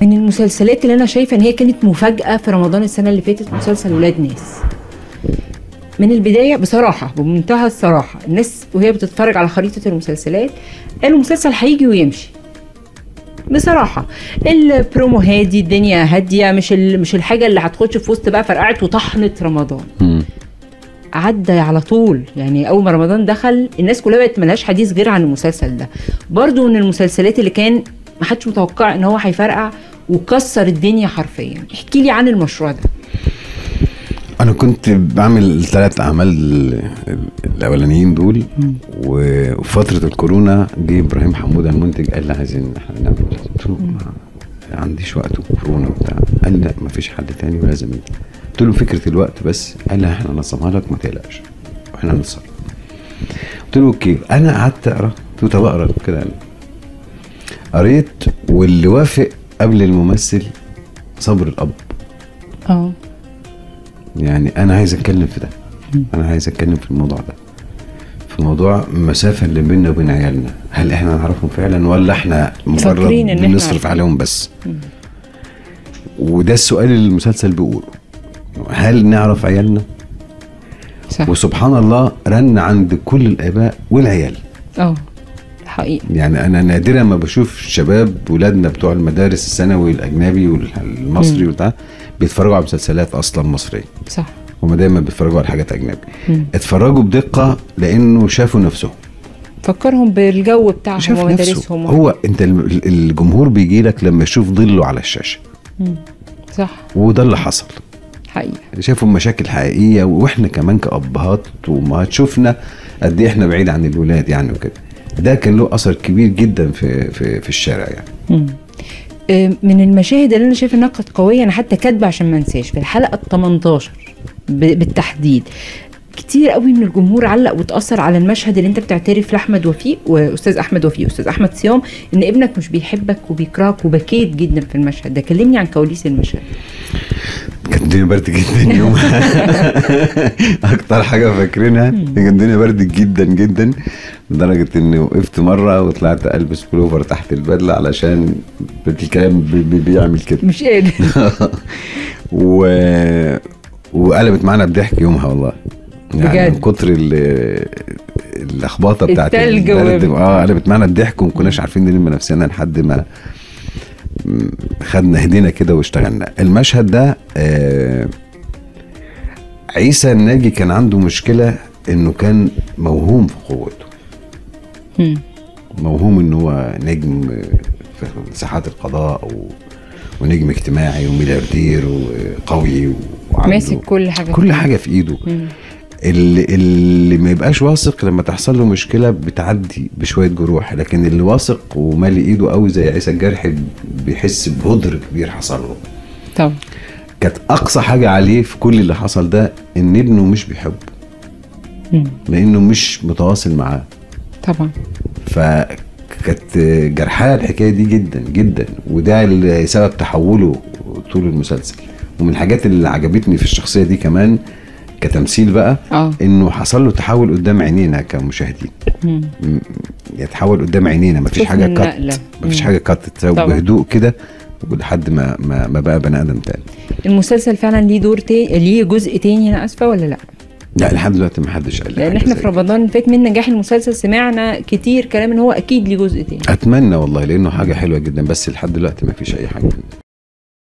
من المسلسلات اللي انا شايفه ان هي كانت مفاجاه في رمضان السنه اللي فاتت مسلسل ولاد ناس من البدايه بصراحه بمنتهى الصراحه الناس وهي بتتفرج على خريطه المسلسلات قالوا مسلسل هيجي ويمشي بصراحة البرومو هادي الدنيا هادية مش ال- مش الحاجة اللي هتخش في وسط بقى فرقعت وطحنت رمضان مم. عدى على طول يعني اول ما رمضان دخل الناس كلها بقت ملهاش حديث غير عن المسلسل ده برضو من المسلسلات اللي كان ما حدش متوقع ان هو هيفرقع وكسر الدنيا حرفيا احكي لي عن المشروع ده انا كنت بعمل الثلاث اعمال ال- ال- الاولانيين دول و- وفي فتره الكورونا جه ابراهيم حموده المنتج قال لي عايزين احنا نعمل مسلسل. قلت له ما عنديش وقت وكورونا وبتاع قال لي لا ما فيش حل تاني ولازم يجي. قلت له فكره الوقت بس قال لي احنا ننظمها لك ما تقلقش واحنا هنتصرف قلت له اوكي انا قعدت اقرا قلت له طب اقرا كده قال لي. قريت واللي وافق قبل الممثل صبر الاب اه يعني انا عايز اتكلم في ده انا عايز اتكلم في الموضوع ده في موضوع المسافه اللي بيننا وبين عيالنا هل احنا نعرفهم فعلا ولا احنا مجرد فاكرين إن إحنا بنصرف عارفين. عليهم بس وده السؤال اللي المسلسل بيقوله هل نعرف عيالنا صح وسبحان الله رن عند كل الاباء والعيال اه حقيقي يعني انا نادرا ما بشوف شباب ولادنا بتوع المدارس الثانوي الاجنبي والمصري وبتاع بيتفرجوا على مسلسلات اصلا مصريه صح هما دايما بيتفرجوا على حاجات اجنبي مم. اتفرجوا بدقه لانه شافوا نفسهم فكرهم بالجو بتاعهم شاف نفسه ومدارسهم هو انت الم- الجمهور بيجي لك لما يشوف ظله على الشاشه مم. صح وده اللي حصل حقيقي شافوا مشاكل حقيقيه واحنا كمان كابهات وامهات شفنا قد ايه احنا بعيد عن الولاد يعني وكده ده كان له اثر كبير جدا في في في الشارع يعني مم. آه، من المشاهد اللي انا شايفه انها كانت قويه انا حتى كاتبه عشان ما انساش في الحلقه ال 18 ب- بالتحديد كتير قوي من الجمهور علق وتاثر على المشهد اللي انت بتعترف لاحمد وفيق واستاذ احمد وفيق واستاذ احمد صيام ان ابنك مش بيحبك وبيكرهك وبكيت جدا في المشهد ده كلمني عن كواليس المشهد كانت الدنيا برد جدا يومها اكتر حاجه فاكرينها كانت الدنيا برد جدا جدا لدرجه اني وقفت مره وطلعت البس بلوفر تحت البدله علشان الكلام بي- بي- بيعمل كده مش قادر و... وقلبت معانا بضحك يومها والله يعني بجد؟ من كتر ال- اللخبطه بتاعت التلج البرد و- اه قلبت معانا الضحك وما كناش عارفين نلم نفسنا لحد ما م- خدنا هدينا كده واشتغلنا المشهد ده آه عيسى الناجي كان عنده مشكله انه كان موهوم في قوته مم. موهوم ان هو نجم في ساحات القضاء و... ونجم اجتماعي وملياردير وقوي وعنده ماسك كل حاجه كل حاجه في ايده مم. اللي اللي ما يبقاش واثق لما تحصل له مشكله بتعدي بشويه جروح لكن اللي واثق ومالي ايده قوي زي عيسى الجرحي بيحس بهدر كبير حصل له طبعا كانت اقصى حاجه عليه في كل اللي حصل ده ان ابنه مش بيحبه مم. لانه مش متواصل معاه طبعا فكانت جرحاه الحكايه دي جدا جدا وده اللي سبب تحوله طول المسلسل ومن الحاجات اللي عجبتني في الشخصيه دي كمان كتمثيل بقى اه انه حصل له تحول قدام عينينا كمشاهدين مم. م- يتحول قدام عينينا مفيش شفنا حاجه كات النقلة. مفيش مم. حاجه كات طبعا. بهدوء كده ولحد ما ما, ما بقى بني ادم تاني المسلسل فعلا ليه دور تاني ليه جزء تاني انا اسفه ولا لا لا لحد دلوقتي ما حدش قال لي لان حاجة احنا زي في رمضان اللي فات من نجاح المسلسل سمعنا كتير كلام ان هو اكيد ليه جزء تاني اتمنى والله لانه حاجه حلوه جدا بس لحد دلوقتي ما فيش اي حاجه